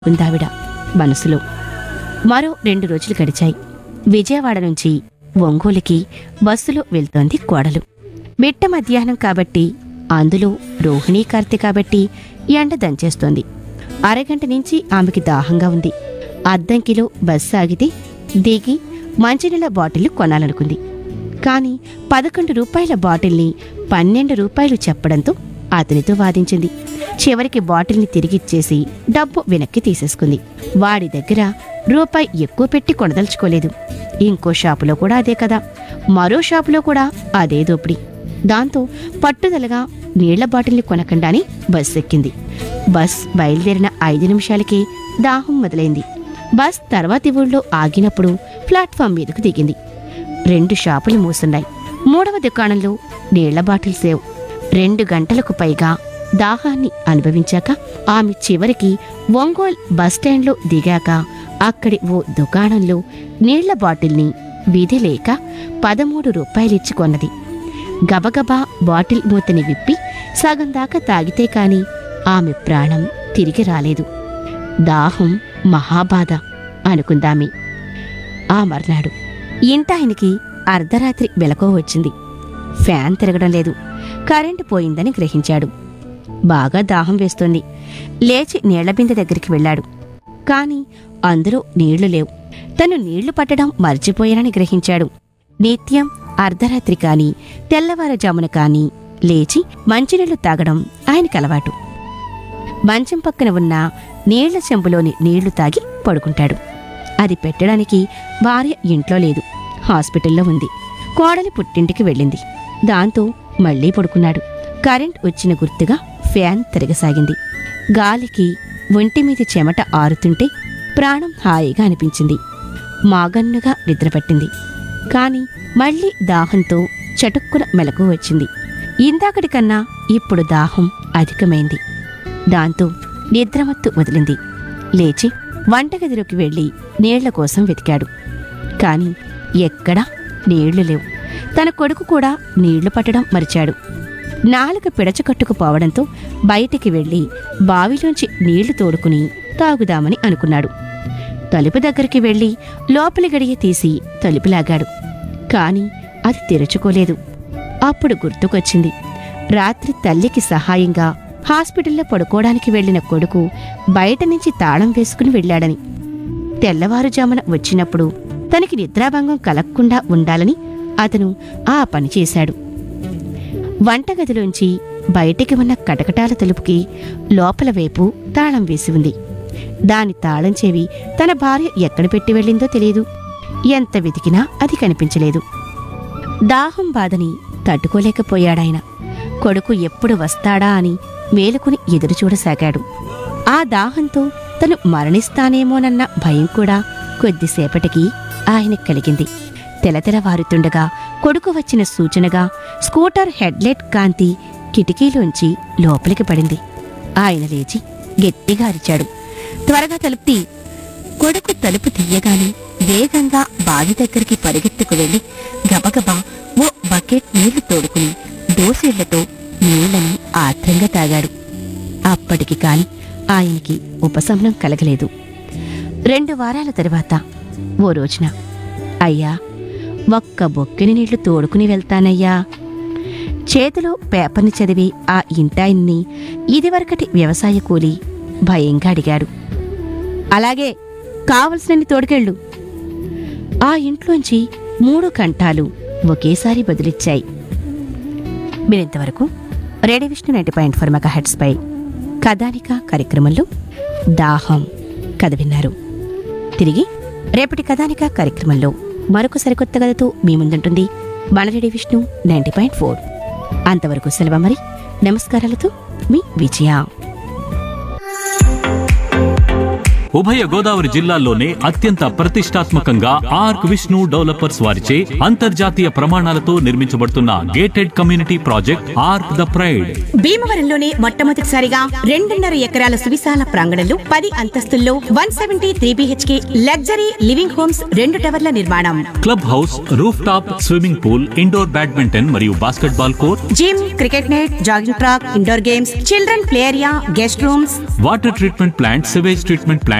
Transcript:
కుందావిడ మనసులో మరో రెండు రోజులు గడిచాయి విజయవాడ నుంచి ఒంగోలుకి బస్సులో వెళ్తోంది కోడలు మిట్ట మధ్యాహ్నం కాబట్టి అందులో రోహిణీ కార్తె కాబట్టి ఎండ దంచేస్తోంది అరగంట నుంచి ఆమెకి దాహంగా ఉంది అద్దంకిలో బస్సు ఆగితే దిగి మంచినీళ్ళ బాటిల్ కొనాలనుకుంది కానీ పదకొండు రూపాయల బాటిల్ని పన్నెండు రూపాయలు చెప్పడంతో అతనితో వాదించింది చివరికి బాటిల్ని తిరిగిచ్చేసి డబ్బు వెనక్కి తీసేసుకుంది వాడి దగ్గర రూపాయి ఎక్కువ పెట్టి కొనదలుచుకోలేదు ఇంకో షాపులో కూడా అదే కదా మరో షాపులో కూడా అదే దోపిడి దాంతో పట్టుదలగా నీళ్ల బాటిల్ని కొనకుండానే బస్ ఎక్కింది బస్ బయలుదేరిన ఐదు నిమిషాలకే దాహం మొదలైంది బస్ తర్వాతి ఊళ్ళో ఆగినప్పుడు ప్లాట్ఫామ్ మీదకు దిగింది రెండు షాపులు మూసున్నాయి మూడవ దుకాణంలో నీళ్ల బాటిల్స్ లేవు రెండు గంటలకు పైగా దాహాన్ని అనుభవించాక ఆమె చివరికి ఒంగోల్ బస్టాండ్లో దిగాక అక్కడి ఓ దుకాణంలో నీళ్ల బాటిల్ని విధి లేక పదమూడు రూపాయలిచ్చి కొన్నది గబగబా బాటిల్ మూతని విప్పి సగం దాకా తాగితే కాని ఆమె ప్రాణం తిరిగి రాలేదు దాహం మహాబాధ అనుకుందామి ఆ మర్నాడు ఇంటాయనకి అర్ధరాత్రి వెలకో వచ్చింది ఫ్యాన్ తిరగడం లేదు కరెంటు పోయిందని గ్రహించాడు బాగా దాహం వేస్తోంది లేచి నీళ్ల బిందె దగ్గరికి వెళ్ళాడు కాని అందులో నీళ్లు లేవు తను నీళ్లు పట్టడం మర్చిపోయానని గ్రహించాడు నిత్యం అర్ధరాత్రి కాని తెల్లవారుజామున కాని లేచి మంచినీళ్లు తాగడం ఆయనకు అలవాటు మంచం పక్కన ఉన్న నీళ్ల చెంబులోని నీళ్లు తాగి పడుకుంటాడు అది పెట్టడానికి భార్య ఇంట్లో లేదు హాస్పిటల్లో ఉంది కోడలి పుట్టింటికి వెళ్ళింది దాంతో మళ్ళీ పడుకున్నాడు కరెంట్ వచ్చిన గుర్తుగా ఫ్యాన్ తిరగసాగింది గాలికి ఒంటి మీద చెమట ఆరుతుంటే ప్రాణం హాయిగా అనిపించింది మాగన్నుగా నిద్రపట్టింది కాని మళ్ళీ దాహంతో చటుక్కున మెలకు వచ్చింది ఇందాకటి కన్నా ఇప్పుడు దాహం అధికమైంది దాంతో నిద్రమత్తు వదిలింది లేచి వంటగదిలోకి వెళ్ళి నీళ్ల కోసం వెతికాడు కాని ఎక్కడా నీళ్లు లేవు తన కొడుకు కూడా నీళ్లు పట్టడం మరిచాడు నాలుక పిడచకట్టుకుపోవడంతో బయటికి వెళ్ళి బావిలోంచి నీళ్లు తోడుకుని తాగుదామని అనుకున్నాడు తలుపు దగ్గరికి వెళ్ళి లోపలి గడియ తీసి తలుపు లాగాడు కాని అది తెరుచుకోలేదు అప్పుడు గుర్తుకొచ్చింది రాత్రి తల్లికి సహాయంగా హాస్పిటల్లో పడుకోవడానికి వెళ్ళిన కొడుకు బయట నుంచి తాళం వేసుకుని వెళ్ళాడని తెల్లవారుజామున వచ్చినప్పుడు తనకి నిద్రాభంగం కలగకుండా ఉండాలని అతను ఆ పని చేశాడు వంటగదిలోంచి బయటికి ఉన్న కటకటాల తలుపుకి లోపల వైపు తాళం వేసి ఉంది దాని తాళం చెవి తన భార్య ఎక్కడ పెట్టి వెళ్ళిందో తెలియదు ఎంత వెతికినా అది కనిపించలేదు దాహం బాధని తట్టుకోలేకపోయాడాయన కొడుకు ఎప్పుడు వస్తాడా అని మేలుకుని ఎదురుచూడసాగాడు ఆ దాహంతో తను మరణిస్తానేమోనన్న భయం కూడా కొద్దిసేపటికి ఆయన కలిగింది తెలతెలవారుతుండగా కొడుకు వచ్చిన సూచనగా స్కూటర్ హెడ్లైట్ కాంతి కిటికీలోంచి లోపలికి పడింది ఆయన లేచి గట్టిగా అరిచాడు త్వరగా తలుపు తీ కొడుకు తలుపు తీయగానే వేగంగా బావి దగ్గరికి పరిగెత్తుకు వెళ్లి గబగబా ఓ బకెట్ నీళ్లు తోడుకుని దోసెళ్లతో నీళ్లను ఆత్రంగా తాగాడు అప్పటికి కాని ఆయనకి ఉపశమనం కలగలేదు రెండు వారాల తరువాత ఓ రోజున అయ్యా ఒక్క బొక్కెని నీళ్లు తోడుకుని వెళ్తానయ్యా చేతిలో పేపర్ని చదివి ఆ ఇంటాయన్ని ఇదివరకటి వ్యవసాయ కూలి భయంగా అడిగాడు అలాగే కావలసినన్ని తోడుకెళ్ళు ఆ ఇంట్లోంచి మూడు కంఠాలు ఒకేసారి బదులిచ్చాయి మీరింతవరకు radio Vishnu ninety point four megahertz పై కథానిక కార్యక్రమంలో దాహం కథ విన్నారు తిరిగి రేపటి కథానిక కార్యక్రమంలో మరొక సరికొత్త కథతో మీ ముందుంటుంది మన radio Vishnu ninety point four అంతవరకు సెలవు మరి నమస్కారాలతో మీ విజయ ఉభయ గోదావరి జిల్లాల్లోనే అత్యంత ప్రతిష్టాత్మకంగా ఆర్క్ విష్ణు డెవలపర్స్ వారిచే అంతర్జాతీయ ప్రమాణాలతో నిర్మించబడుతున్న gated community project arc the pride భీమవరంలోనే మొట్టమొదటిసారిగా రెండున్నర ఎకరాల సువిశాల ప్రాంగణంలో పది అంతస్తుల్లో one seventy three BHK luxury living homes రెండు టవర్ల నిర్మాణం club house roof top swimming pool indoor badminton మరియు basketball court gym cricket net jogging track indoor games children play area guest rooms water treatment plant sewage treatment plant